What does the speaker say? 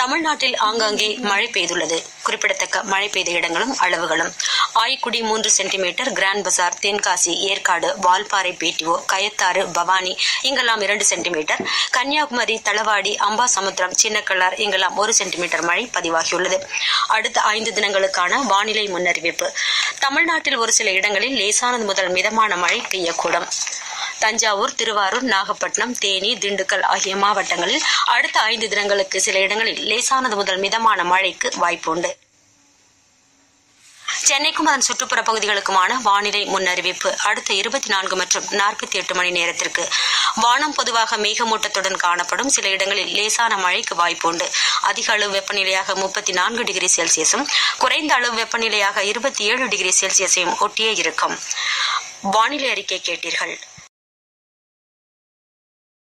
தமிழ்நாட்டில் ஆங்காங்கே மழை பெய்துள்ளது குறிப்பிடத்தக்க மழை பெய்த இடங்களும் அளவுகளும் ஆய்க்குடி மூன்று சென்டிமீட்டர் கிராண்ட் பசார் தென்காசி ஏற்காடு வால்பாறை பேட்டிஓ கயத்தாறு பவானி இங்கெல்லாம் இரண்டு சென்டிமீட்டர் கன்னியாகுமரி தளவாடி அம்பாசமுத்திரம் சின்னக்கல்லார் இங்கெல்லாம் ஒரு சென்டிமீட்டர் மழை பதிவாகியுள்ளது அடுத்த ஐந்து தினங்களுக்கான வானிலை முன்னறிவிப்பு தமிழ்நாட்டில் ஒரு சில இடங்களில் லேசானது முதல் மிதமான மழை பெய்யக்கூடும் தஞ்சாவூர் திருவாரூர் நாகப்பட்டினம் தேனி திண்டுக்கல் ஆகிய மாவட்டங்களில் அடுத்த ஐந்து தினங்களுக்கு சில இடங்களில் லேசானது முதல் மிதமான மழைக்கு வாய்ப்புண்டு சென்னைக்கும் அதன் சுற்றுப்புற பகுதிகளுக்குமான வானிலை முன்னறிவிப்பு அடுத்த இருபத்தி நான்கு மற்றும் நாற்பத்தி எட்டு மணி நேரத்திற்கு வானம் பொதுவாக மேகமூட்டத்துடன் காணப்படும் சில இடங்களில் லேசான மழைக்கு வாய்ப்புண்டு அதிக அளவு வெப்பநிலையாக முப்பத்தி நான்கு டிகிரி செல்சியஸும் குறைந்த அளவு வெப்பநிலையாக இருபத்தி ஏழு டிகிரி செல்சியஸையும் ஒட்டியே இருக்கும் வானிலை அறிக்கை கேட்டீர்கள்